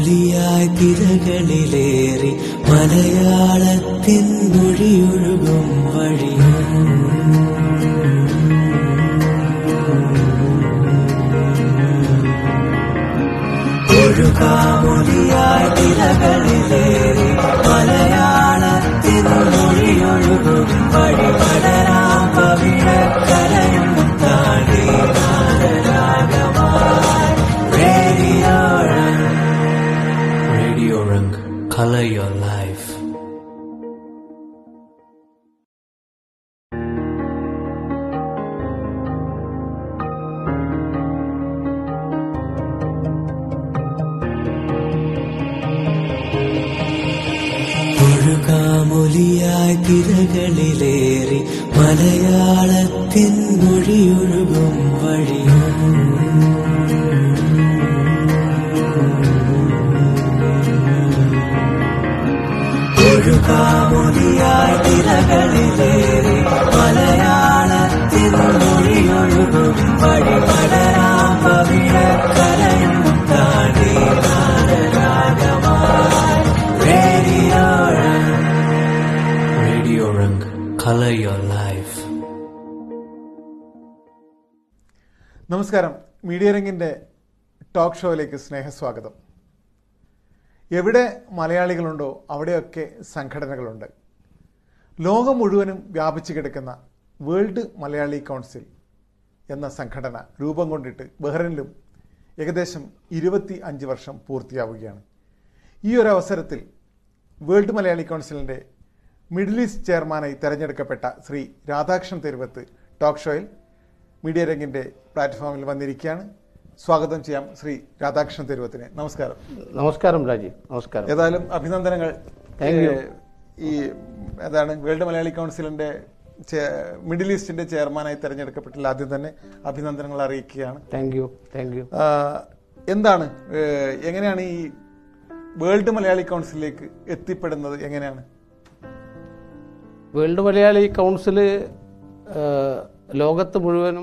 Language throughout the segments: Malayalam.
രുകാമൊലിയായി തിരകളിലേറി മലയാളത്തിൻ മൊഴിയൊഴുകും വഴിയും ഒഴുകാമൊലിയായി തിരകളിലേറി മലയാളത്തിൻ മൊഴിയൊഴുകും വഴി പടരാം പവിഴക്കരയും താണ്ടി നാദരാഗമായി radio radio Rang color your life ഒഴുകാമൊലിയായി തിരകളിലേറി മലയാളത്തിൻ മൊഴിയൊഴുകും വഴിയും ഒഴുകാമൊലിയായി തിരകളിലേറി മലയാളത്തിൻ മൊഴിയൊഴുകും വഴി പടരാം പവിഴക്കരയും താണ്ടി നാദരാഗമായി radio radio Rang color your life നമസ്കാരം മീഡിയ രംഗിൻ്റെ ടോക്ക് ഷോയിലേക്ക് സ്നേഹസ്വാഗതം എവിടെ മലയാളികളുണ്ടോ അവിടെയൊക്കെ സംഘടനകളുണ്ട് ലോകം മുഴുവനും വ്യാപിച്ചു കിടക്കുന്ന വേൾഡ് മലയാളി കൗൺസിൽ എന്ന സംഘടന രൂപം കൊണ്ടിട്ട് ബഹ്റിനിലും ഏകദേശം ഇരുപത്തി അഞ്ച് വർഷം പൂർത്തിയാവുകയാണ് ഈ ഒരു അവസരത്തിൽ വേൾഡ് മലയാളി കൗൺസിലിൻ്റെ മിഡിൽ ഈസ്റ്റ് ചെയർമാനായി തെരഞ്ഞെടുക്കപ്പെട്ട ശ്രീ രാധാകൃഷ്ണൻ തെരുവത്ത് ടോക്ക് ഷോയിൽ മീഡിയ രംഗിൻ്റെ പ്ലാറ്റ്ഫോമിൽ വന്നിരിക്കുകയാണ് സ്വാഗതം ചെയ്യാം ശ്രീ രാധാകൃഷ്ണൻ തെരുവത്തിനെ നമസ്കാരം നമസ്കാരം രാജീവ് നമസ്കാരം ഏതായാലും അഭിനന്ദനങ്ങൾ Thank you. ഏഹ്, ഈ ഏതാണ് വേൾഡ് മലയാളി കൗൺസിലിന്റെ ചെ- മിഡിൽ ഈസ്റ്റിന്റെ ചെയർമാനായി തെരഞ്ഞെടുക്കപ്പെട്ടില്ല ആദ്യം തന്നെ അഭിനന്ദനങ്ങൾ അറിയിക്കുകയാണ് താങ്ക് യു താങ്ക് യു ആ, എന്താണ് ഏഹ്, എങ്ങനെയാണ് ഈ വേൾഡ് മലയാളി കൗൺസിലിലേക്ക് എത്തിപ്പെടുന്നത് എങ്ങനെയാണ് വേൾഡ് മലയാളി കൗൺസില് ആ, ലോകത്ത് മുഴുവനും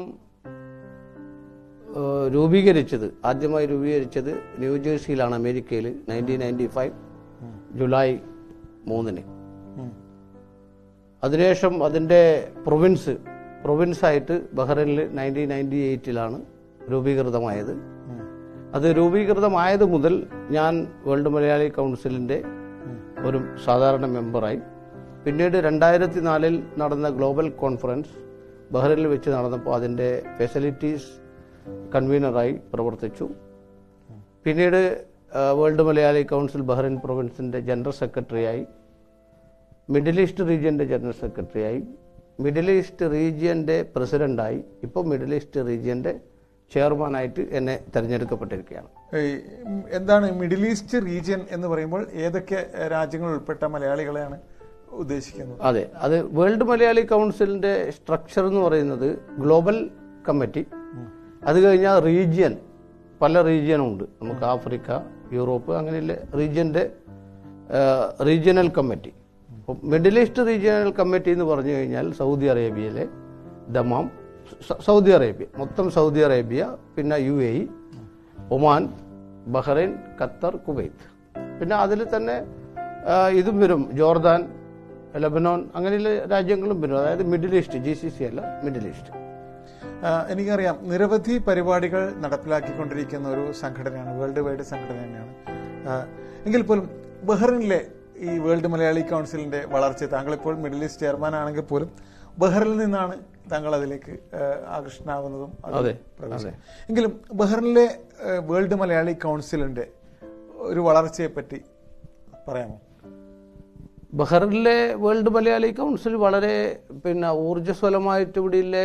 ആ, രൂപീകരിച്ചത് ആദ്യമായി രൂപീകരിച്ചത് ന്യൂജേഴ്സിയിലാണ് അമേരിക്കയിൽ നയൻറ്റീൻ നയൻറ്റി ഫൈവ് ജൂലൈ മൂന്നിന് ഉം. അതിനുശേഷം അതിൻ്റെ പ്രൊവിൻസ് പ്രൊവിൻസായിട്ട് ബഹ്റൈനിൽ നയൻറ്റീൻ നയൻറ്റി എയ്റ്റിലാണ് രൂപീകൃതമായത് ഉം. അത് രൂപീകൃതമായത് മുതൽ ഞാൻ വേൾഡ് മലയാളി കൗൺസിലിൻ്റെ ഒരു സാധാരണ മെമ്പറായി പിന്നീട് രണ്ടായിരത്തി നാലിൽ നടന്ന ഗ്ലോബൽ കോൺഫറൻസ് ബഹ്റൈനിൽ വെച്ച് നടന്നപ്പോൾ അതിൻ്റെ ഫെസിലിറ്റീസ് കൺവീനറായി പ്രവർത്തിച്ചു പിന്നീട് ആ, വേൾഡ് മലയാളി കൗൺസിൽ ബഹ്റൈൻ പ്രൊവിൻസിൻ്റെ ജനറൽ സെക്രട്ടറിയായി മിഡിൽ ഈസ്റ്റ് റീജിയൻ്റെ ജനറൽ സെക്രട്ടറിയായി മിഡിൽ ഈസ്റ്റ് റീജിയൻ്റെ പ്രസിഡന്റായി ഇപ്പോൾ മിഡിൽ ഈസ്റ്റ് റീജിയൻ്റെ ചെയർമാനായിട്ട് എന്നെ തിരഞ്ഞെടുക്കപ്പെട്ടിരിക്കുകയാണ് ഏയ്, ഉം, എന്താണ് മിഡിൽ ഈസ്റ്റ് റീജിയൻ എന്ന് പറയുമ്പോൾ ഏതൊക്കെ രാജ്യങ്ങൾ ഉൾപ്പെട്ട മലയാളികളെയാണ് ഉദ്ദേശിക്കുന്നത് അതെ അത് വേൾഡ് മലയാളി കൗൺസിലിന്റെ സ്ട്രക്ചർ എന്ന് പറയുന്നത് ഗ്ലോബൽ കമ്മിറ്റി അത് കഴിഞ്ഞാൽ റീജിയൻ പല റീജിയനും ഉണ്ട് നമുക്ക് ആഫ്രിക്ക യൂറോപ്പ് അങ്ങനെയുള്ള റീജിയന്റെ regional committee middle east regional committee എന്ന് പറഞ്ഞു കഴിഞ്ഞാൽ സൗദി അറേബ്യയിലെ ദമാം സ- സൗദി അറേബ്യ മൊത്തം സൗദി അറേബ്യ പിന്നെ U A E Oman Bahrain Qatar Kuwait പിന്നെ അതിൽ തന്നെ ആ, ഇതും വരും ജോർദാൻ ലബനോൻ അങ്ങനെയുള്ള രാജ്യങ്ങളും വരും അതായത് middle east G C C അല്ല മിഡിൽ ഈസ്റ്റ് ആ, എനിക്കറിയാം നിരവധി പരിപാടികൾ നടപ്പിലാക്കിക്കൊണ്ടിരിക്കുന്ന ഒരു സംഘടനയാണ് വേൾഡ് വൈഡ് സംഘടന തന്നെയാണ് ആ, എങ്കിൽ പോലും ബഹ്റിനിലെ ഈ വേൾഡ് മലയാളി കൗൺസിലിന്റെ വളർച്ച താങ്കളിപ്പോൾ മിഡിൽ ഈസ്റ്റ് ചെയർമാൻ ആണെങ്കിൽ പോലും ബഹ്റിനിൽ നിന്നാണ് താങ്കൾ അതിലേക്ക് ആ, ആകൃഷ്ടനാകുന്നതും അത് അതെ, പ്രവേശിച്ചത്. എങ്കിലും ബഹ്റിനിലെ ആ, വേൾഡ് മലയാളി കൗൺസിലിന്റെ ഒരു വളർച്ചയെ പറ്റി പറയാമോ ബഹ്റിനിലെ വേൾഡ് മലയാളി കൗൺസിൽ വളരെ പിന്നെ ഊർജ്ജസ്വലമായിട്ട് ഇവിടെയിലെ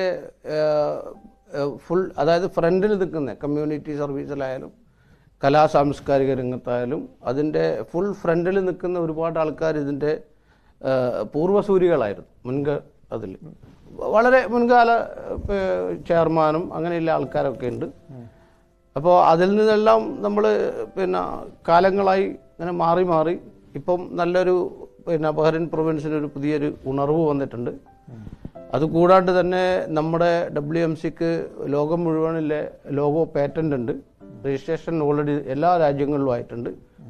ഫുൾ അതായത് ഫ്രണ്ടിൽ നിൽക്കുന്ന കമ്മ്യൂണിറ്റി സർവീസിലായാലും കലാ സാംസ്കാരിക രംഗത്തായാലും അതിൻ്റെ ഫുൾ ഫ്രണ്ടിൽ നിൽക്കുന്ന ഒരുപാട് ആൾക്കാർ ഇതിൻ്റെ പൂർവ്വസൂരികളായിരുന്നു മുൻക അതിൽ വളരെ മുൻകാല ഏഹ്, ചെയർമാനും അങ്ങനെയുള്ള ആൾക്കാരൊക്കെ ഉണ്ട് അപ്പോൾ അതിൽ നിന്നെല്ലാം നമ്മൾ പിന്നെ കാലങ്ങളായി ഇങ്ങനെ മാറി മാറി ഇപ്പം നല്ലൊരു പിന്നെ ബഹ്റിൻ പ്രൊവിൻസിന് ഒരു പുതിയൊരു ഉണർവ് വന്നിട്ടുണ്ട് അതുകൂടാണ്ട് തന്നെ നമ്മുടെ ഡബ്ല്യു എം സിക്ക് ലോകം മുഴുവനിലെ ലോഗോ പാറ്റന്റ് ഉണ്ട് രജിസ്ട്രേഷൻ ഓൾറെഡി എല്ലാ രാജ്യങ്ങളിലും ആയിട്ടുണ്ട്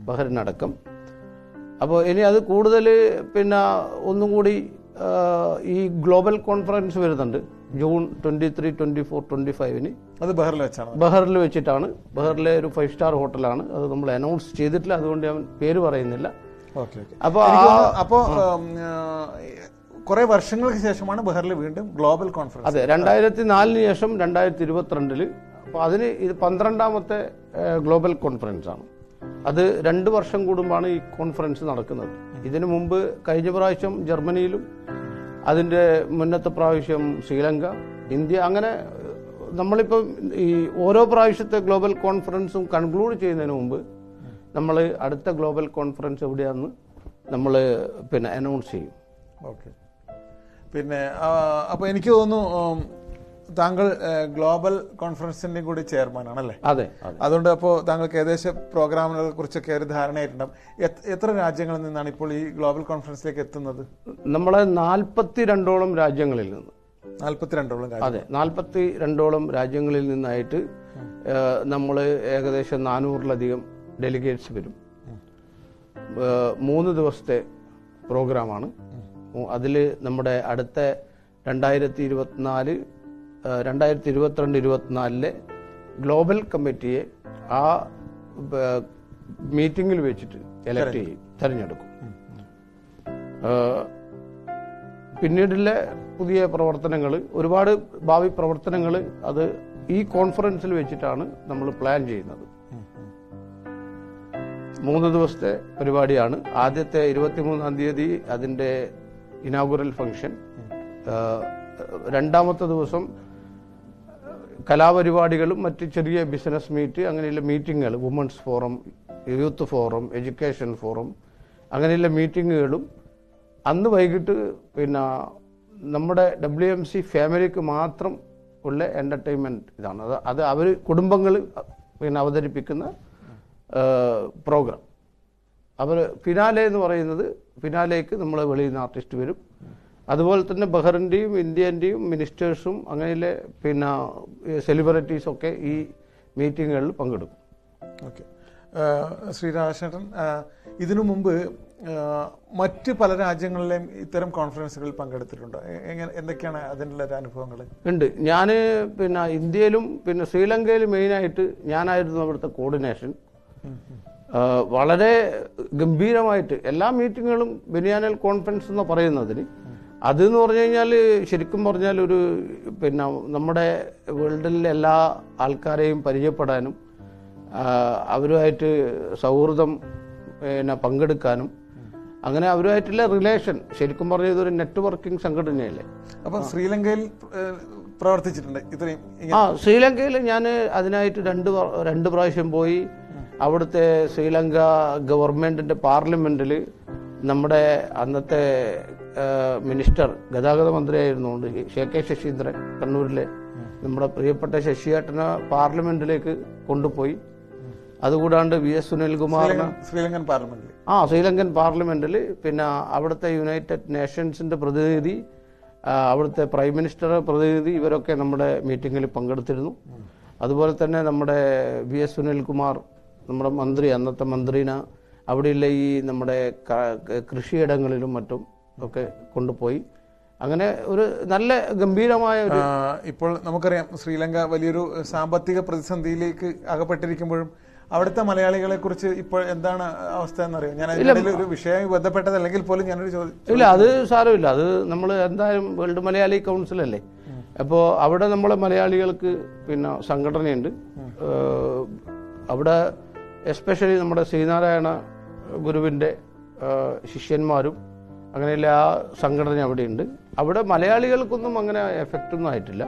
ബഹ്റിൻ അടക്കം അപ്പോൾ ഇനി അത് കൂടുതൽ പിന്നെ ഒന്നും കൂടി ആ, ഈ ഗ്ലോബൽ കോൺഫറൻസ് വരുന്നുണ്ട് June twenty three twenty four twenty ഫൈവിന് അത് ബഹറിൽ വെച്ചാണ് ബഹറിൽ വെച്ചിട്ടാണ് ബഹറിലെ ഒരു ഫൈവ് സ്റ്റാർ ഹോട്ടലാണ് അത് നമ്മൾ അനൗൺസ് ചെയ്തിട്ടില്ല അതുകൊണ്ട് ഞാൻ പേര് പറയുന്നില്ല ഓക്കെ ഓക്കെ അപ്പൊ എനിക്ക് ആ- തോന്നുന്നു അപ്പോ കുറെ വർഷങ്ങൾക്ക് ശേഷമാണ് ബഹറിൽ വീണ്ടും ഗ്ലോബൽ കോൺഫറൻസ് അതെ രണ്ടായിരത്തി നാലിന് ശേഷം രണ്ടായിരത്തി ഇരുപത്തിരണ്ടില് അപ്പൊ അതിന് ഇത് പന്ത്രണ്ടാമത്തെ ഏഹ്, ഗ്ലോബൽ കോൺഫറൻസ് ആണ് അത് രണ്ട് വർഷം കൂടുമ്പാണ് ഈ കോൺഫറൻസ് നടക്കുന്നത് ഇതിനു മുമ്പ് കഴിഞ്ഞ പ്രാവശ്യം ജർമ്മനിയിലും അതിന്റെ മുന്നത്തെ പ്രാവശ്യം ശ്രീലങ്ക ഇന്ത്യ അങ്ങനെ ഏഹ്, നമ്മളിപ്പം ഈ ഓരോ പ്രാവശ്യത്തെ ഗ്ലോബൽ കോൺഫറൻസും കൺക്ലൂഡ് ചെയ്യുന്നതിന് മുമ്പ് നമ്മൾ അടുത്ത ഗ്ലോബൽ കോൺഫറൻസ് എവിടെയാണെന്ന് നമ്മൾ പിന്നെ അനൗൺസ് ചെയ്യും ഓക്കെ പിന്നെ ആ, അപ്പൊ എനിക്ക് തോന്നുന്നു ഉം, താങ്കൾ ഏഹ്, ഗ്ലോബൽ കോൺഫറൻസിന്റെ കൂടി ചെയർമാൻ ആണല്ലേ അതെ അതെ അതുകൊണ്ട് അപ്പോൾ താങ്കൾക്ക് ഏകദേശം പ്രോഗ്രാമുകളെ കുറിച്ചൊക്കെ ഒരു ധാരണയായിട്ടുണ്ടാവും എത്ര- എത്ര രാജ്യങ്ങളിൽ നിന്നാണ് ഇപ്പോൾ ഈ ഗ്ലോബൽ കോൺഫറൻസിലേക്ക് എത്തുന്നത് നമ്മളെ നാൽപ്പത്തി രണ്ടോളം രാജ്യങ്ങളിൽ നിന്ന് നാല്പത്തിരണ്ടോളം രാജ്യം അതെ നാൽപ്പത്തി രണ്ടോളം രാജ്യങ്ങളിൽ നിന്നായിട്ട് നമ്മൾ ഏകദേശം നാനൂറിലധികം ഡെലിഗേറ്റ്സ് വരും ഏഹ് മൂന്ന് ദിവസത്തെ പ്രോഗ്രാമാണ് അതിൽ നമ്മുടെ അടുത്ത രണ്ടായിരത്തി ഇരുപത്തിനാല് രണ്ടായിരത്തി ഇരുപത്തിരണ്ട് ഇരുപത്തിനാലിലെ ഗ്ലോബൽ കമ്മിറ്റിയെ ആ മീറ്റിംഗിൽ വെച്ചിട്ട് എലക്ട് ചെയ്യും തെരഞ്ഞെടുക്കും ഏഹ് പിന്നീടുള്ള പുതിയ പ്രവർത്തനങ്ങൾ ഒരുപാട് ഭാവി പ്രവർത്തനങ്ങൾ അത് ഈ കോൺഫറൻസിൽ വെച്ചിട്ടാണ് നമ്മൾ പ്ലാൻ ചെയ്യുന്നത് മൂന്ന് ദിവസത്തെ പരിപാടിയാണ് ആദ്യത്തെ ഇരുപത്തിമൂന്നാം തീയതി അതിന്റെ ഇനാഗുറൽ ഫംഗ്ഷൻ രണ്ടാമത്തെ ദിവസം കലാപരിപാടികളും മറ്റ് ചെറിയ ബിസിനസ് മീറ്റ് അങ്ങനെയുള്ള മീറ്റിങ്ങുകൾ women's forum youth forum education forum അങ്ങനെയുള്ള മീറ്റിങ്ങുകളും അന്ന് വൈകിട്ട് പിന്നെ നമ്മുടെ ഡബ്ല്യു എം സി ഫാമിലിക്ക് മാത്രം ഉള്ള എന്റർടൈൻമെന്റ് ഇതാണ് അത് അത് അവർ കുടുംബങ്ങൾ പിന്നെ അവതരിപ്പിക്കുന്ന പ്രോഗ്രാം അവർ ഫിനാലെ എന്ന് പറയുന്നത് ഫിനാലേക്ക് നമ്മൾ വെളിയിൽ നിന്ന് ആർട്ടിസ്റ്റ് വരും അതുപോലെ തന്നെ ബഹ്റിൻ്റെയും ഇന്ത്യൻ്റെയും മിനിസ്റ്റേഴ്സും അങ്ങനെയുള്ള പിന്നെ സെലിബ്രിറ്റീസ് ഒക്കെ ഈ മീറ്റിങ്ങുകളിൽ പങ്കെടുക്കും ഓക്കെ ശ്രീ രാജേട്ടൻ ഇതിനു മുമ്പ് ആ, മറ്റ് പല രാജ്യങ്ങളിലെയും ഇത്തരം കോൺഫറൻസുകളിൽ പങ്കെടുത്തിട്ടുണ്ടോ എ- എങ്ങനെ എന്തൊക്കെയാണ് അതിനുള്ള ഒരു അനുഭവങ്ങൾ ഉണ്ട് ഞാൻ പിന്നെ ഇന്ത്യയിലും പിന്നെ ശ്രീലങ്കയിലും മെയിനായിട്ട് ഞാനായിരുന്നു അവിടുത്തെ കോർഡിനേഷൻ വളരെ ഗംഭീരമായിട്ട് എല്ലാ മീറ്റിങ്ങുകളും ബനിയാനൽ കോൺഫറൻസ് എന്ന് പറയുന്നതിന് അതെന്ന് പറഞ്ഞു കഴിഞ്ഞാൽ ശരിക്കും പറഞ്ഞാൽ ഒരു പിന്നെ നമ്മുടെ വേൾഡിലെ എല്ലാ ആൾക്കാരെയും പരിചയപ്പെടാനും ആ, അവരുമായിട്ട് സൗഹൃദം പിന്നെ പങ്കെടുക്കാനും അങ്ങനെ അവരുമായിട്ടുള്ള റിലേഷൻ ശരിക്കും പറഞ്ഞാൽ ഇതൊരു നെറ്റ്വർക്കിംഗ് സംഘടനയല്ലേ അപ്പൊ ശ്രീലങ്കയിൽ ഏ, പ്രവർത്തിച്ചിട്ടുണ്ട് ഇത്രയും ഇങ്ങനെ ആ ശ്രീലങ്കയിൽ ഞാൻ അതിനായിട്ട് രണ്ട് വ- രണ്ട് പ്രാവശ്യം പോയി അവിടുത്തെ ശ്രീലങ്ക ഗവൺമെന്റിന്റെ പാർലമെന്റിൽ നമ്മുടെ അന്നത്തെ ആ, മിനിസ്റ്റർ ഗതാഗത മന്ത്രിയായിരുന്നുകൊണ്ട് ശെ കെ ശശീന്ദ്രൻ കണ്ണൂരിലെ നമ്മുടെ പ്രിയപ്പെട്ട ശശിയേട്ടനെ പാർലമെന്റിലേക്ക് കൊണ്ടുപോയി അതുകൂടാണ്ട് വി എസ് സുനിൽകുമാറിനെ ശ്രീലങ്കൻ- ശ്രീലങ്കൻ പാർലമെന്റിൽ ആ ശ്രീലങ്കൻ പാർലമെന്റിൽ പിന്നെ അവിടുത്തെ യുണൈറ്റഡ് നേഷൻസിന്റെ പ്രതിനിധി ആ, അവിടുത്തെ പ്രൈം മിനിസ്റ്റർ പ്രതിനിധി ഇവരൊക്കെ നമ്മുടെ മീറ്റിങ്ങിൽ പങ്കെടുത്തിരുന്നു അതുപോലെ തന്നെ നമ്മുടെ വി എസ് സുനിൽകുമാർ നമ്മുടെ മന്ത്രി അന്നത്തെ മന്ത്രിനെ അവിടെയുള്ള ഈ നമ്മുടെ ക- ക- കൃഷിയിടങ്ങളിലും മറ്റും ഒക്കെ കൊണ്ടുപോയി അങ്ങനെ ഒരു നല്ല ഗംഭീരമായ ഒരു ആ, ഇപ്പോൾ നമുക്കറിയാം ശ്രീലങ്ക വലിയൊരു സാമ്പത്തിക പ്രതിസന്ധിയിലേക്ക് അകപ്പെട്ടിരിക്കുമ്പോഴും അവിടുത്തെ മലയാളികളെ കുറിച്ച് ഇപ്പോൾ എന്താണ് അവസ്ഥ എന്നറിയാം ഞാൻ അതിനിടയിൽ ഒരു വിഷയം ബന്ധപ്പെട്ടതല്ലെങ്കിൽ പോലും ഞാനൊരു ചോദ്യം ഇല്ല അത് സാരമില്ല അത് നമ്മൾ എന്തായാലും വേൾഡ് മലയാളി കൗൺസിൽ അല്ലേ അപ്പോൾ അവിടെ നമ്മളെ മലയാളികൾക്ക് പിന്നെ സംഘടനയുണ്ട് ഏഹ് അവിടെ എസ്പെഷ്യലി നമ്മുടെ ശ്രീനാരായണ ഗുരുവിൻ്റെ ഏഹ് ശിഷ്യന്മാരും അങ്ങനെയുള്ള ആ സംഘടന അവിടെയുണ്ട് അവിടെ മലയാളികൾക്കൊന്നും അങ്ങനെ എഫക്റ്റ് ഒന്നും ആയിട്ടില്ല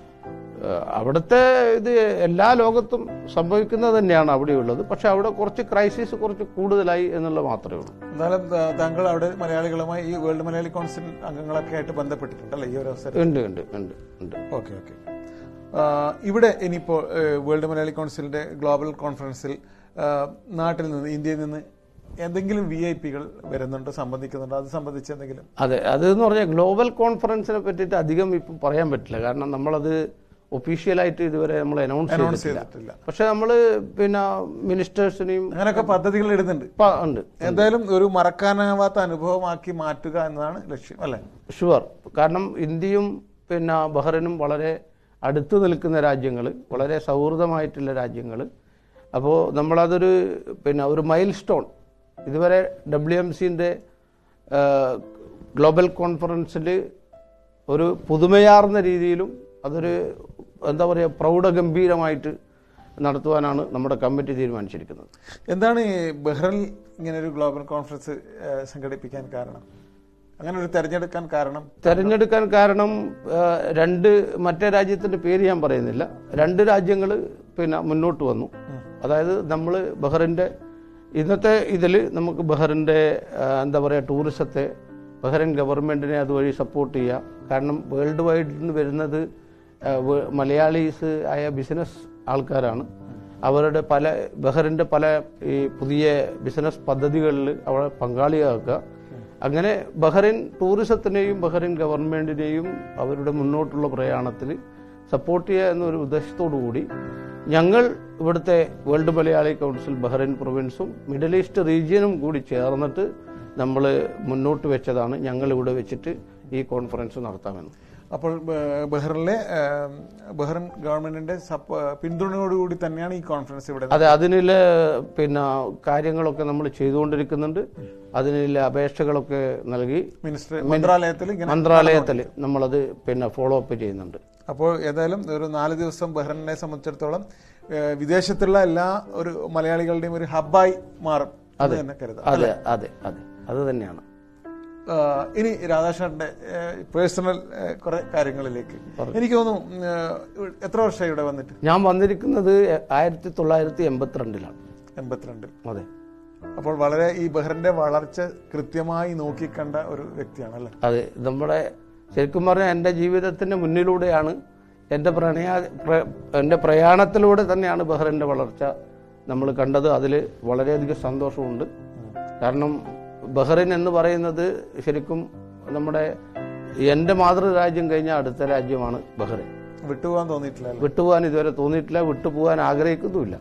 ഏഹ് അവിടുത്തെ ഇത് എല്ലാ ലോകത്തും സംഭവിക്കുന്നത് തന്നെയാണ് അവിടെയുള്ളത് പക്ഷെ അവിടെ കുറച്ച് ക്രൈസിസ് കുറച്ച് കൂടുതലായി എന്നുള്ളത് മാത്രമേ ഉള്ളൂ എന്നാലും ആ, താങ്കൾ അവിടെ മലയാളികളുമായി ഈ വേൾഡ് മലയാളി കൗൺസിൽ അംഗങ്ങളൊക്കെ ആയിട്ട് ബന്ധപ്പെട്ടിട്ടുണ്ടല്ലേ ഈ ഒരു അവസരം ഉണ്ട് ഉണ്ട് ഉണ്ട് ഉണ്ട് ഓക്കെ ഓക്കെ ഇവിടെ ഇനിയിപ്പോൾ ഏഹ്, വേൾഡ് മലയാളി കൗൺസിലിന്റെ ഗ്ലോബൽ കോൺഫറൻസിൽ ആ, നാട്ടിൽ നിന്ന് ഇന്ത്യയിൽ നിന്ന് എന്തെങ്കിലും വി ഐ പികൾ വരുന്നുണ്ടോ സംബന്ധിക്കുന്നുണ്ടോ അത് സംബന്ധിച്ച് എന്തെങ്കിലും അതെ അതെന്ന് പറഞ്ഞാൽ ഗ്ലോബൽ കോൺഫറൻസിനെ പറ്റിയിട്ട് അധികം ഇപ്പം പറയാൻ പറ്റില്ല കാരണം നമ്മളത് ഒഫീഷ്യലായിട്ട് ഇതുവരെ നമ്മൾ അനൗൺസ് അനൗൺസ് ചെയ്തിട്ടില്ല ചെയ്തിട്ടില്ല പക്ഷെ നമ്മൾ പിന്നെ മിനിസ്റ്റേഴ്സിനെയും അങ്ങനെയൊക്കെ പദ്ധതികൾ ഇടുന്നുണ്ട് പ- ഉണ്ട് എന്തായാലും ഒരു മറക്കാനാവാത്ത അനുഭവമാക്കി മാറ്റുക എന്നതാണ് ലക്ഷ്യം അല്ലെ ഷുവർ കാരണം ഇന്ത്യയും പിന്നെ ബഹ്റൈനും വളരെ അടുത്ത് നിൽക്കുന്ന രാജ്യങ്ങൾ വളരെ സൗഹൃദമായിട്ടുള്ള രാജ്യങ്ങൾ അപ്പോൾ നമ്മളതൊരു പിന്നെ ഒരു മൈൽ സ്റ്റോൺ ഇതുവരെ ഡബ്ല്യു എം സിൻ്റെ ഗ്ലോബൽ കോൺഫറൻസിൽ ഒരു പുതുമയാർന്ന രീതിയിലും അതൊരു എന്താ പറയുക പ്രൗഢഗംഭീരമായിട്ട് നടത്തുവാനാണ് നമ്മുടെ കമ്മിറ്റി തീരുമാനിച്ചിരിക്കുന്നത് എന്താണ് ഈ ബഹ്റിനിൽ ഇങ്ങനെ ഒരു ഗ്ലോബൽ കോൺഫറൻസ് ഏഹ്, സംഘടിപ്പിക്കാൻ കാരണം അങ്ങനെ ഒരു തെരഞ്ഞെടുക്കാൻ കാരണം തെരഞ്ഞെടുക്കാൻ കാരണം ആ, രണ്ട് മറ്റേ രാജ്യത്തിന്റെ പേര് ഞാൻ പറയുന്നില്ല രണ്ട് രാജ്യങ്ങൾ പിന്നെ മുന്നോട്ട് വന്നു അതായത് നമ്മൾ ബഹ്റിൻ്റെ ഇന്നത്തെ ഇതിൽ നമുക്ക് ബഹ്റിൻ്റെ ആ, എന്താ പറയുക ടൂറിസത്തെ ബഹ്റിൻ ഗവൺമെൻറ്റിനെ അതുവഴി സപ്പോർട്ട് ചെയ്യുക കാരണം വേൾഡ് വൈഡിൽ നിന്ന് വരുന്നത് ആ, വേ- മലയാളീസ് ആയ ബിസിനസ് ആൾക്കാരാണ് അവരുടെ പല ബഹ്റിൻ്റെ പല ഈ പുതിയ ബിസിനസ് പദ്ധതികളിൽ അവരെ പങ്കാളിയാക്കുക അങ്ങനെ ബഹ്റിൻ ടൂറിസത്തിനെയും ബഹ്റിൻ ഗവൺമെന്റിനെയും അവരുടെ മുന്നോട്ടുള്ള പ്രയാണത്തിൽ സപ്പോർട്ട് ചെയ്യുക എന്നൊരു ഉദ്ദേശത്തോടു കൂടി ഞങ്ങൾ ഇവിടുത്തെ വേൾഡ് മലയാളി കൗൺസിൽ ബഹ്റിൻ പ്രൊവിൻസും മിഡിൽ ഈസ്റ്റ് റീജിയനും കൂടി ചേർന്നിട്ട് നമ്മൾ മുന്നോട്ട് വെച്ചതാണ് ഞങ്ങൾ ഇവിടെ വെച്ചിട്ട് ഈ കോൺഫറൻസ് നടത്താമെന്ന് അപ്പോൾ ബ- ബഹ്റിനിലെ ഏഹ്, ബഹ്റിൻ ഗവൺമെന്റിന്റെ സപ്പ- പിന്തുണയോടുകൂടി തന്നെയാണ് ഈ കോൺഫറൻസ് ഇവിടെ അതെ അതിനുള്ള പിന്നെ കാര്യങ്ങളൊക്കെ നമ്മൾ ചെയ്തുകൊണ്ടിരിക്കുന്നുണ്ട് അതിനുള്ള അപേക്ഷകളൊക്കെ നൽകി മിനിസ്റ്റർ മന്ത്രാലയത്തിൽ ഇങ്ങനെ മന്ത്രാലയത്തിൽ നമ്മളത് പിന്നെ ഫോളോ അപ്പ് ചെയ്യുന്നുണ്ട് അപ്പോൾ ഏതായാലും ഒരു നാല് ദിവസം ബഹ്റിനെ സംബന്ധിച്ചിടത്തോളം ഏഹ്, വിദേശത്തുള്ള എല്ലാ ഒരു മലയാളികളുടെയും ഒരു ഹബ്ബായി മാറും എന്ന് തന്നെ കരുതാം അതെ അതെ അതെ അത് തന്നെയാണ് ആഹ് ഇനി രാധാകൃഷ്ണന്റെ പേഴ്സണൽ കുറെ കാര്യങ്ങളിലേക്ക് എനിക്ക് തോന്നുന്നു ഉം, ഏഹ്, എത്ര വർഷമായി ഇവിടെ വന്നിട്ട് ഞാൻ വന്നിരിക്കുന്നത് ആയിരത്തി തൊള്ളായിരത്തി എൺപത്തിരണ്ടിലാണ് എൺപത്തിരണ്ടിൽ അതെ അപ്പോൾ വളരെ ഈ ബഹ്റിന്റെ വളർച്ച കൃത്യമായി നോക്കിക്കണ്ട ഒരു വ്യക്തിയാണ് അല്ലെ അതെ നമ്മുടെ ശരിക്കും പറഞ്ഞാൽ എൻ്റെ ജീവിതത്തിൻ്റെ മുന്നിലൂടെയാണ് എൻ്റെ പ്രണയ പ്ര- എൻ്റെ പ്രയാണത്തിലൂടെ തന്നെയാണ് ബഹ്റിൻ്റെ വളർച്ച നമ്മൾ കണ്ടത് അതിൽ വളരെയധികം സന്തോഷമുണ്ട് കാരണം ബഹ്റിൻ എന്ന് പറയുന്നത് ശരിക്കും നമ്മുടെ എൻ്റെ മാതൃരാജ്യം കഴിഞ്ഞാൽ അടുത്ത രാജ്യമാണ് ബഹ്റിൻ വിട്ടുപോകാൻ തോന്നിയിട്ടില്ല അല്ലേ? വിട്ടുപോകാൻ ഇതുവരെ തോന്നിയിട്ടില്ല വിട്ടുപോകാൻ ആഗ്രഹിക്കുന്നുമില്ല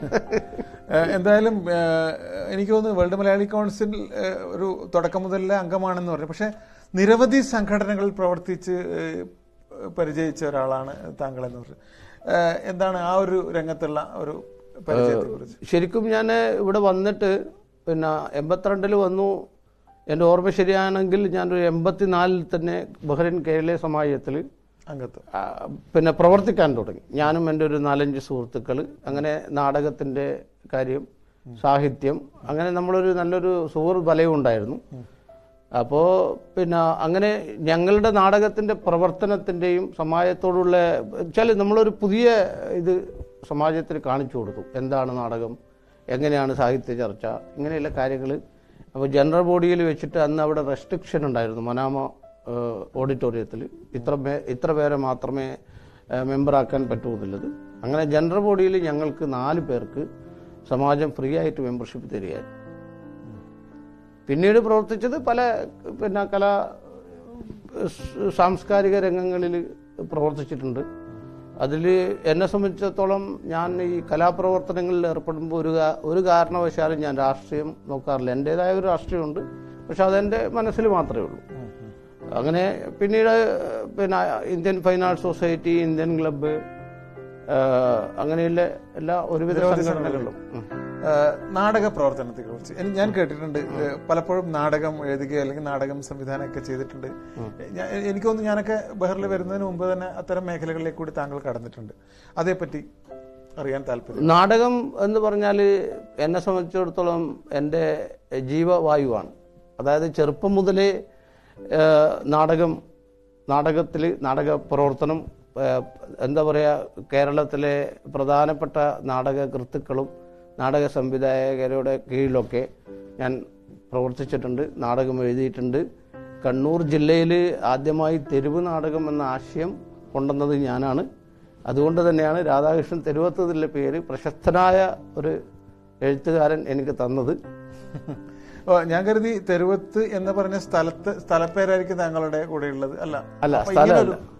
ഏഹ്, എന്തായാലും ഏഹ്, എനിക്ക് തോന്നുന്നു വേൾഡ് മലയാളി കൗൺസിൽ ഏഹ്, ഒരു തുടക്കം മുതലേ അംഗമാണെന്ന് പറഞ്ഞു പക്ഷെ നിരവധി സംഘടനകളിൽ പ്രവർത്തിച്ച് ഏഹ്, പരിചയിച്ച ഒരാളാണ് താങ്കൾ എന്ന് പറഞ്ഞു ഏഹ്, എന്താണ് ആ ഒരു രംഗത്തുള്ള ഒരു പരിചയത്തെ കുറിച്ച് ശരിക്കും ഞാൻ ഇവിടെ വന്നിട്ട് പിന്നെ എൺപത്തിരണ്ടിൽ വന്നു എൻ്റെ ഓർമ്മ ശരിയാണെങ്കിൽ ഞാനൊരു എൺപത്തിനാലിൽ തന്നെ ബഹ്റിൻ കേരളീയ സമാജത്തിൽ അംഗത്വം ആ, പിന്നെ പ്രവർത്തിക്കാൻ തുടങ്ങി ഞാനും എൻ്റെ ഒരു നാലഞ്ച് സുഹൃത്തുക്കൾ അങ്ങനെ നാടകത്തിൻ്റെ കാര്യം സാഹിത്യം അങ്ങനെ നമ്മളൊരു നല്ലൊരു സുഹൃത്ത് വലയം ഉണ്ടായിരുന്നു അപ്പോൾ പിന്നെ അങ്ങനെ ഞങ്ങളുടെ നാടകത്തിൻ്റെ പ്രവർത്തനത്തിൻ്റെയും സമാജത്തോടുള്ള വെച്ചാൽ നമ്മളൊരു പുതിയ ഇത് സമാജത്തിൽ കാണിച്ചു കൊടുത്തു എന്താണ് നാടകം എങ്ങനെയാണ് സാഹിത്യ ചർച്ച ഇങ്ങനെയുള്ള കാര്യങ്ങൾ അപ്പോൾ ജനറൽ ബോഡിയിൽ വെച്ചിട്ട് അന്ന് അവിടെ റെസ്ട്രിക്ഷൻ ഉണ്ടായിരുന്നു മനാമ ഓഡിറ്റോറിയത്തിൽ ഇത്ര പേ- ഇത്ര പേരെ മാത്രമേ മെമ്പറാക്കാൻ പറ്റൂ എന്നുള്ളത് അങ്ങനെ ജനറൽ ബോഡിയിൽ ഞങ്ങൾക്ക് നാല് പേർക്ക് സമാജം ഫ്രീ ആയിട്ട് മെമ്പർഷിപ്പ് തരികയായിരുന്നു പിന്നീട് പ്രവർത്തിച്ചത് പല പിന്നെ കലാ സ് സാംസ്കാരിക രംഗങ്ങളിൽ പ്രവർത്തിച്ചിട്ടുണ്ട് അതിൽ എന്നെ സംബന്ധിച്ചിടത്തോളം ഞാൻ ഈ കലാപ്രവർത്തനങ്ങളിൽ ഏർപ്പെടുമ്പോൾ ഒരു കാ- ഒരു കാരണവശാലും ഞാൻ രാഷ്ട്രീയം നോക്കാറില്ല എൻ്റെതായ ഒരു രാഷ്ട്രീയമുണ്ട് പക്ഷെ അതെൻ്റെ മനസ്സിൽ മാത്രമേ ഉള്ളൂ അങ്ങനെ പിന്നീട് പിന്നെ Indian Fine Arts Society Indian Club അങ്ങനെയുള്ള എല്ലാ ഒരുവിധ സംഘടനകളിലും ഉം. ഏഹ്, നാടക പ്രവർത്തനത്തെ കുറിച്ച് എനി- ഞാൻ കേട്ടിട്ടുണ്ട് ഏഹ്, പലപ്പോഴും നാടകം എഴുതുകയോ അല്ലെങ്കിൽ നാടകം സംവിധാനമൊക്കെ ചെയ്തിട്ടുണ്ട് ഞാൻ- എനിക്ക് തോന്നുന്നു ഞാനൊക്കെ ബഹറിൽ വരുന്നതിന് മുമ്പ് തന്നെ അത്തരം മേഖലകളിലേക്ക് കൂടി താങ്കൾ കടന്നിട്ടുണ്ട് അതേപ്പറ്റി അറിയാൻ താല്പര്യം നാടകം എന്ന് പറഞ്ഞാൽ എന്നെ സംബന്ധിച്ചിടത്തോളം എൻ്റെ ജീവവായുവാണ് അതായത് ചെറുപ്പം മുതലേ ഏഹ്, നാടകം നാടകത്തിൽ നാടക പ്രവർത്തനം ഏഹ്, എന്താ പറയുക കേരളത്തിലെ പ്രധാനപ്പെട്ട നാടക കൃത്തുക്കളും നാടക സംവിധായകരുടെ കീഴിലൊക്കെ ഞാൻ പ്രവർത്തിച്ചിട്ടുണ്ട് നാടകം എഴുതിയിട്ടുണ്ട് കണ്ണൂർ ജില്ലയിൽ ആദ്യമായി തെരുവ് നാടകം എന്ന ആശയം കൊണ്ടുവന്നത് ഞാനാണ് അതുകൊണ്ട് തന്നെയാണ് രാധാകൃഷ്ണൻ തെരുവത്തതിലെ പേര് പ്രശസ്തനായ ഒരു എഴുത്തുകാരൻ എനിക്ക് തന്നത് ഓ, ഞാൻ കരുതി തെരുവത്ത് എന്ന് പറഞ്ഞ സ്ഥലത്ത് സ്ഥലപ്പേരായിരിക്കും താങ്കളുടെ കൂടെ ഉള്ളത് അല്ല അല്ല അപ്പൊ സ്ഥലമല്ല ഇങ്ങനൊരു-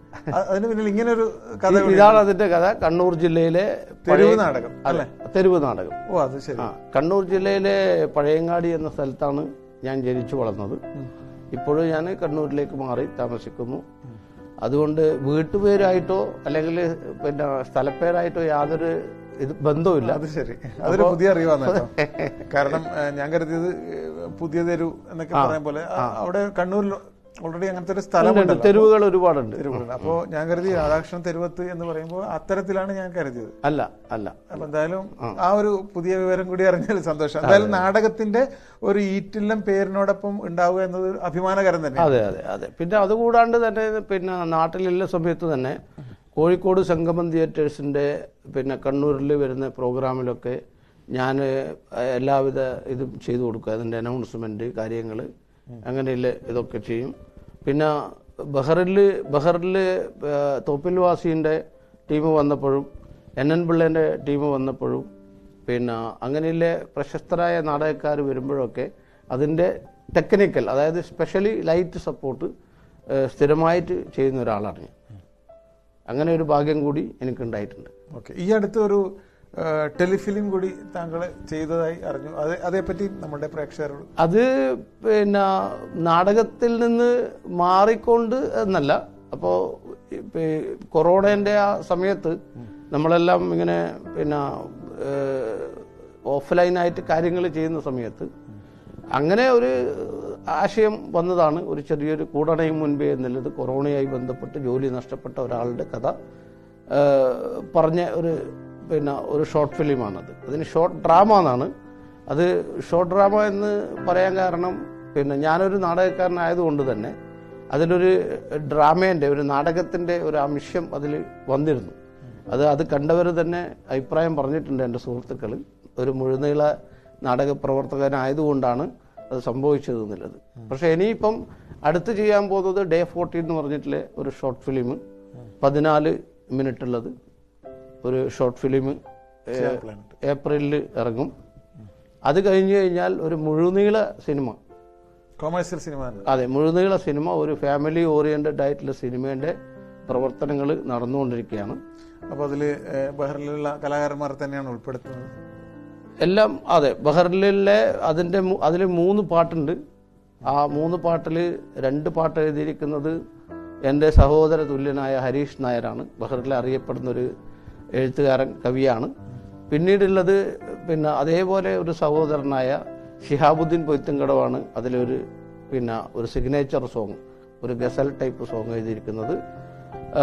അ- അതിന് പിന്നിൽ ഇങ്ങനെ ഒരു കഥ ഇ- ഇതാണ് അതിന്റെ കഥ കണ്ണൂർ ജില്ലയിലെ തെരുവ് പഴയ- നാടകം അതെ തെരുവ് നാടകം ഓ അത് ശരി ആ കണ്ണൂർ ജില്ലയിലെ പഴയങ്ങാടി എന്ന സ്ഥലത്താണ് ഞാൻ ജനിച്ചു വളർന്നത് ഇപ്പോഴും ഞാൻ കണ്ണൂരിലേക്ക് മാറി താമസിക്കുന്നു അതുകൊണ്ട് വീട്ടുപേരായിട്ടോ അല്ലെങ്കിൽ പിന്നെ സ്ഥലപ്പേരായിട്ടോ യാതൊരു ഇത് ബന്ധവുമില്ല അത് ശരി അതൊരു പുതിയ അറിവാണ് കേട്ടോ കാരണം ഏഹ്, ഞാൻ കരുതിയത് ഏഹ്, പുതിയ തെരു എന്നൊക്കെ പറയാൻ പോലെ ആ, അവിടെ കണ്ണൂരിൽ ഓൾറെഡി അങ്ങനത്തെ ഒരു ഉണ്ട്, സ്ഥലമുണ്ടല്ലോ തെരുവുകൾ ഒരുപാടുണ്ട് തെരുവുകളുണ്ട് അപ്പോ ഞാൻ കരുതി രാധാകൃഷ്ണൻ തെരുവത്ത് എന്ന് പറയുമ്പോൾ അത്തരത്തിലാണ് ഞാൻ കരുതിയത് അല്ല അല്ല അപ്പൊ എന്തായാലും ആ ഒരു പുതിയ വിവരം കൂടി അറിഞ്ഞാൽ സന്തോഷം എന്തായാലും നാടകത്തിന്റെ ഒരു ഈറ്റില്ലം പേരിനോടൊപ്പം ഉണ്ടാവുക എന്നത് ഒരു അഭിമാനകരം തന്നെ അതെ അതെ അതെ പിന്നെ അതുകൂടാണ്ട് തന്നെ പിന്നെ നാട്ടിലുള്ള സമയത്ത് തന്നെ കോഴിക്കോട് സംഗമം തിയേറ്റേഴ്സിൻ്റെ പിന്നെ കണ്ണൂരിൽ വരുന്ന പ്രോഗ്രാമിലൊക്കെ ഞാൻ എല്ലാവിധ ഇതും ചെയ്തു കൊടുക്കുക അതിൻ്റെ അനൗൺസ്മെൻറ്റ് കാര്യങ്ങൾ അങ്ങനെയുള്ള ഇതൊക്കെ ചെയ്യും പിന്നെ ബഹറിൽ ബഹറിൽ തോപ്പിൽ വാസീൻ്റെ ടീം വന്നപ്പോഴും എൻ എൻ പിള്ളേൻ്റെ ടീം വന്നപ്പോഴും പിന്നെ അങ്ങനെയുള്ള പ്രശസ്തരായ നാടകക്കാർ വരുമ്പോഴൊക്കെ അതിൻ്റെ ടെക്നിക്കൽ അതായത് സ്പെഷ്യലി ലൈറ്റ് സപ്പോർട്ട് സ്ഥിരമായിട്ട് ചെയ്യുന്ന ഒരാളാണ് ഞാൻ അങ്ങനെ ഒരു ഭാഗ്യം കൂടി എനിക്കുണ്ടായിട്ടുണ്ട് ഓക്കെ ഈ അടുത്ത് ഒരു ടെലിഫിലിം കൂടി താങ്കൾ ചെയ്തതായി അറിഞ്ഞു അത് അതേപ്പറ്റി നമ്മുടെ പ്രേക്ഷകരോട് അത് പിന്നെ നാടകത്തിൽ നിന്ന് മാറിക്കൊണ്ട് എന്നല്ല അപ്പോൾ കൊറോണേൻ്റെ ആ സമയത്ത് നമ്മളെല്ലാം ഇങ്ങനെ പിന്നെ ഓഫ്ലൈനായിട്ട് കാര്യങ്ങൾ ചെയ്യുന്ന സമയത്ത് അങ്ങനെ ഒരു ആശയം വന്നതാണ് ഒരു ചെറിയൊരു കൂടണയും മുൻപേ എന്നുള്ളത് കൊറോണയായി ബന്ധപ്പെട്ട് ജോലി നഷ്ടപ്പെട്ട ഒരാളുടെ കഥ ആ, പറഞ്ഞ ഒരു പിന്നെ ഒരു ഷോർട്ട് ഫിലിമാണത് അതിന് ഷോർട്ട് ഡ്രാമ എന്നാണ് അത് ഷോർട്ട് ഡ്രാമ എന്ന് പറയാൻ കാരണം പിന്നെ ഞാനൊരു നാടകക്കാരനായതുകൊണ്ട് തന്നെ അതിലൊരു ഡ്രാമേൻ്റെ ഒരു നാടകത്തിൻ്റെ ഒരു അംശം അതിൽ വന്നിരുന്നു അത് അത് കണ്ടവർ തന്നെ അഭിപ്രായം പറഞ്ഞിട്ടുണ്ട് എൻ്റെ സുഹൃത്തുക്കൾ ഒരു മുഴുനീള നാടക പ്രവർത്തകനായതുകൊണ്ടാണ് അത് സംഭവിച്ചത് എന്നുള്ളത് പക്ഷേ ഇനിയിപ്പം അടുത്ത് ചെയ്യാൻ പോകുന്നത് ഡേ ഫോർട്ടീൻ എന്ന് പറഞ്ഞിട്ടുള്ള ഒരു ഷോർട്ട് ഫിലിം പതിനാല് മിനിറ്റ് ഉള്ളത് ഒരു ഷോർട്ട് ഫിലിം പ്ലാൻ ഉണ്ട്. ഏപ്രിലിൽ ഇറങ്ങും അത് കഴിഞ്ഞ് കഴിഞ്ഞാൽ ഒരു മുഴുനീള സിനിമ കൊമേഴ്സ്യൽ സിനിമ തന്നെ അതെ മുഴുനീള സിനിമ ഒരു ഫാമിലി ഓറിയന്റഡ് ആയിട്ടുള്ള സിനിമേന്റെ പ്രവർത്തനങ്ങൾ നടന്നുകൊണ്ടിരിക്കുകയാണ് അപ്പൊ അതില് ഏഹ്, ബഹ്റിലുള്ള കലാകാരന്മാർ തന്നെയാണ് ഉൾപ്പെടുത്തുന്നത് എല്ലാം അതെ ബഹറിലെ അതിന്റെ അതിൽ മൂന്ന് പാട്ടുണ്ട് ആ മൂന്ന് പാട്ടിൽ രണ്ട് പാട്ട് എഴുതിയിരിക്കുന്നത് എൻ്റെ സഹോദര തുല്യനായ ഹരീഷ് നായരാണ് ബഹറിലെ അറിയപ്പെടുന്ന ഒരു എഴുത്തുകാരൻ കവിയാണ് പിന്നീടുള്ളത് പിന്നെ അതേപോലെ ഒരു സഹോദരനായ ഷിഹാബുദ്ദീൻ പൊയ്ത്തുംകടവാണ് അതിലൊരു പിന്നെ ഒരു സിഗ്നേച്ചർ സോങ് ഒരു ഗസൽ ടൈപ്പ് സോങ് എഴുതിയിരിക്കുന്നത് ആ,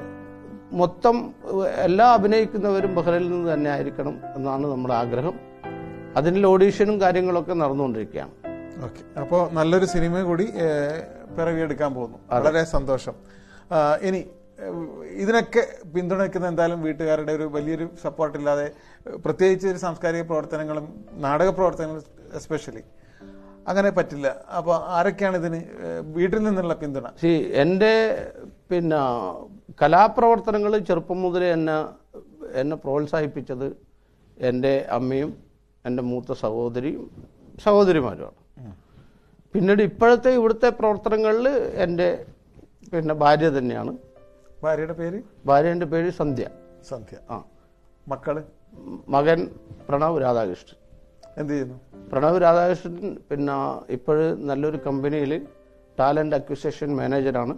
മൊത്തം എല്ലാ അഭിനയിക്കുന്നവരും ബഹ്റൈനിൽ നിന്ന് തന്നെ ആയിരിക്കണം എന്നാണ് നമ്മുടെ ആഗ്രഹം അതിനുള്ള ഓഡീഷനും കാര്യങ്ങളൊക്കെ നടന്നുകൊണ്ടിരിക്കുകയാണ് ഓക്കെ അപ്പോൾ നല്ലൊരു സിനിമ കൂടി ഏഹ്, പിറവിയെടുക്കാൻ പോകുന്നു വളരെ സന്തോഷം ആ, ഇനി ഏഹ്, ഇതിനൊക്കെ പിന്തുണയ്ക്കുന്ന എന്തായാലും വീട്ടുകാരുടെ ഒരു വലിയൊരു സപ്പോർട്ടില്ലാതെ ഏഹ്, പ്രത്യേകിച്ച് ഒരു സാംസ്കാരിക പ്രവർത്തനങ്ങളും നാടക പ്രവർത്തനങ്ങളും എസ്പെഷ്യലി അങ്ങനെ പറ്റില്ല അപ്പോൾ ആരൊക്കെയാണ് ഇതിന് ഏഹ്, വീട്ടിൽ നിന്നുള്ള പിന്തുണ സി എൻ്റെ പിന്നെ കലാപ്രവർത്തനങ്ങൾ ചെറുപ്പം മുതലേ എന്നെ എന്നെ പ്രോത്സാഹിപ്പിച്ചത് എൻ്റെ അമ്മയും എൻ്റെ മൂത്ത സഹോദരിയും സഹോദരിമാരുമാണ് പിന്നീട് ഇപ്പോഴത്തെ ഇവിടുത്തെ പ്രവർത്തനങ്ങളിൽ എൻ്റെ പിന്നെ ഭാര്യ തന്നെയാണ് ഭാര്യയുടെ പേര് ഭാര്യൻ്റെ പേര് സന്ധ്യ സന്ധ്യ ആ മക്കള് മകൻ പ്രണവ് രാധാകൃഷ്ണൻ എന്ത് ചെയ്യുന്നു പ്രണവ് രാധാകൃഷ്ണൻ പിന്നെ ഇപ്പോഴ് നല്ലൊരു കമ്പനിയിൽ ടാലന്റ് അക്വിസിഷൻ മാനേജറാണ്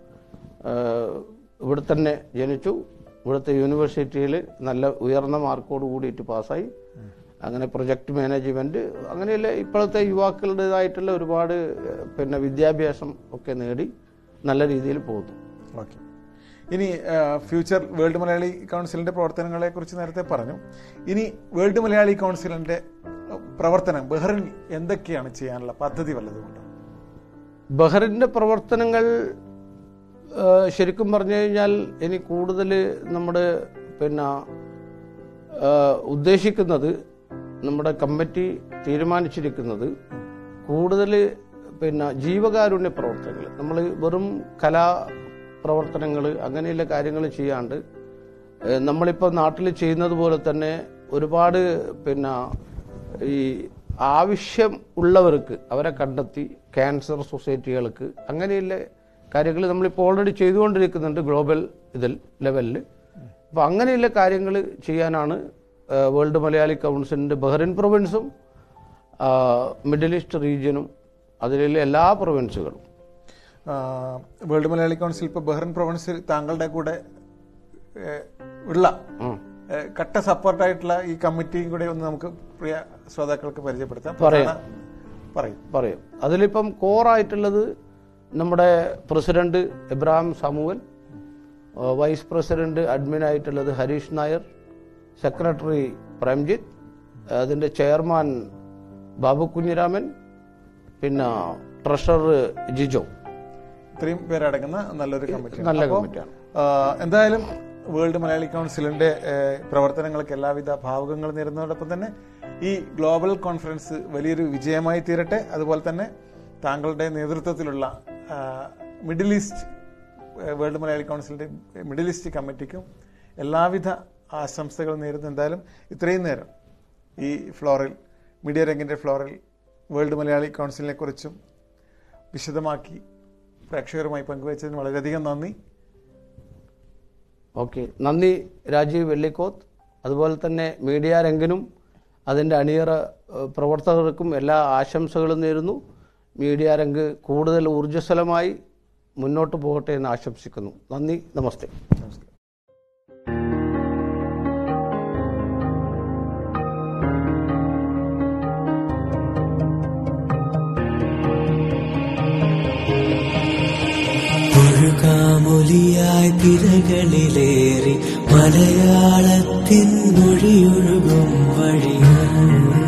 ഏഹ് ഇവിടെ തന്നെ ജനിച്ചു ഇവിടുത്തെ യൂണിവേഴ്സിറ്റിയിൽ നല്ല ഉയർന്ന മാർക്കോട് കൂടിയിട്ട് പാസ്സായി അങ്ങനെ പ്രൊജക്ട് മാനേജ്മെന്റ് അങ്ങനെയുള്ള ഇപ്പോഴത്തെ യുവാക്കളുടേതായിട്ടുള്ള ഒരുപാട് ഏഹ് പിന്നെ വിദ്യാഭ്യാസം ഒക്കെ നേടി നല്ല രീതിയിൽ പോകുന്നു ഓക്കെ ഇനി ഫ്യൂച്ചർ വേൾഡ് മലയാളി കൗൺസിലിന്റെ പ്രവർത്തനങ്ങളെ കുറിച്ച് നേരത്തെ പറഞ്ഞു ഇനി വേൾഡ് മലയാളി കൗൺസിലിന്റെ ഏഹ്, പ്രവർത്തനം ബഹ്റിൻ എന്തൊക്കെയാണ് ചെയ്യാനുള്ള പദ്ധതി വല്ലതുമുണ്ടോ ബഹ്റിൻ്റെ പ്രവർത്തനങ്ങൾ ആ, ശരിക്കും പറഞ്ഞു കഴിഞ്ഞാൽ ഇനി കൂടുതൽ നമ്മുടെ പിന്നെ ആ, ഉദ്ദേശിക്കുന്നത് നമ്മുടെ കമ്മിറ്റി തീരുമാനിച്ചിരിക്കുന്നത് കൂടുതൽ പിന്നെ ജീവകാരുണ്യ പ്രവർത്തനങ്ങൾ നമ്മൾ വെറും കലാ പ്രവർത്തനങ്ങൾ അങ്ങനെയുള്ള കാര്യങ്ങൾ ചെയ്യാണ്ട് ഏഹ് നമ്മളിപ്പോൾ നാട്ടിൽ ചെയ്യുന്നത് പോലെ തന്നെ ഒരുപാട് പിന്നെ ഈ ആവശ്യം ഉള്ളവർക്ക് അവരെ കണ്ടെത്തി ക്യാൻസർ സൊസൈറ്റികൾക്ക് അങ്ങനെയുള്ള കാര്യങ്ങൾ നമ്മളിപ്പോൾ ഓൾറെഡി ചെയ്തുകൊണ്ടിരിക്കുന്നുണ്ട് ഗ്ലോബൽ ഇതിൽ ലെവലിൽ അപ്പോൾ അങ്ങനെയുള്ള കാര്യങ്ങൾ ചെയ്യാനാണ് ആ, വേൾഡ് മലയാളി കൗൺസിലിൻ്റെ ബഹ്റിൻ പ്രൊവിൻസും ആ, മിഡിൽ ഈസ്റ്റ് റീജിയനും അതിലുള്ള എല്ലാ പ്രൊവിൻസുകളും ആ, വേൾഡ് മലയാളി കൗൺസിൽ ഇപ്പോൾ ബഹ്റിൻ പ്രൊവിൻസിൽ താങ്കളുടെ കൂടെ ഏ, ഉള്ള ഏ, കട്ട സപ്പോർട്ടായിട്ടുള്ള ഈ കമ്മിറ്റിയും കൂടെ ഒന്ന് നമുക്ക് പ്രിയ ശ്രോതാക്കൾക്ക് പരിചയപ്പെടുത്താം പറയാം. പ്രധാന- പറയും പറയും അതിലിപ്പം കോറായിട്ടുള്ളത് നമ്മുടെ പ്രസിഡന്റ് ഇബ്രാഹിം സാമുവൽ ആ, വൈസ് പ്രസിഡന്റ് അഡ്മിൻ ആയിട്ടുള്ളത് ഹരീഷ് നായർ സെക്രട്ടറി പ്രേംജിത്ത് അതിന്റെ ചെയർമാൻ ബാബു കുഞ്ഞിരാമൻ പിന്നെ ട്രഷറർ ജിജോ ഇത്രയും പേരടങ്ങുന്ന നല്ലൊരു കമ്മിറ്റി നല്ല കമ്മിറ്റിയാണ് എന്തായാലും വേൾഡ് മലയാളി കൗൺസിലിന്റെ ഏ, പ്രവർത്തനങ്ങൾക്ക് എല്ലാവിധ ഭാവുകങ്ങളും നേരുന്നതോടൊപ്പം തന്നെ ഈ ഗ്ലോബൽ കോൺഫറൻസ് വലിയൊരു വിജയമായി തീരട്ടെ അതുപോലെ തന്നെ താങ്കളുടെ നേതൃത്വത്തിലുള്ള ആ, മിഡിൽ ഈസ്റ്റ് ഏ, വേൾഡ് മലയാളി കൗൺസിലിന്റെ മിഡിൽ ഈസ്റ്റ് കമ്മിറ്റിക്കും എല്ലാവിധ ആശംസകൾ നേരുന്നു എന്തായാലും ഇത്രയും നേരം ഈ ഫ്ലോറിൽ മീഡിയ രംഗിന്റെ ഫ്ലോറിൽ വേൾഡ് മലയാളി കൗൺസിലിനെ കുറിച്ചും വിശദമാക്കി പ്രേക്ഷകരുമായി പങ്കുവച്ചതിന് വളരെയധികം നന്ദി ഓക്കെ നന്ദി രാജീവ് വെള്ളിക്കോത്ത് അതുപോലെ തന്നെ മീഡിയ രംഗനും അതിൻ്റെ അണിയറ ഏഹ്, പ്രവർത്തകർക്കും എല്ലാ ആശംസകളും നേരുന്നു മീഡിയ രംഗ് കൂടുതൽ ഊർജ്ജസ്വലമായി മുന്നോട്ട് പോകട്ടെ എന്ന് ആശംസിക്കുന്നു നന്ദി നമസ്തേ നമസ്കാരം ഒഴുകാമൊലിയായി തിരകളിലേറി മലയാളത്തിൻ മൊഴിയൊഴുകും വഴിയും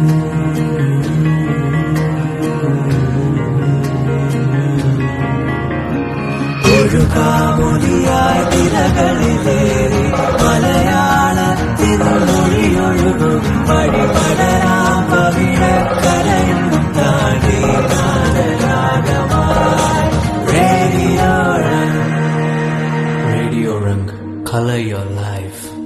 ഒഴുകാമൊലിയായി തിരകളിലേറി മലയാളത്തിൻ മൊഴിയൊഴുകും വഴി പടരാം പവിഴക്കരയും താണ്ടി നാദരാഗമായി Radio Rang Radio Rang color your life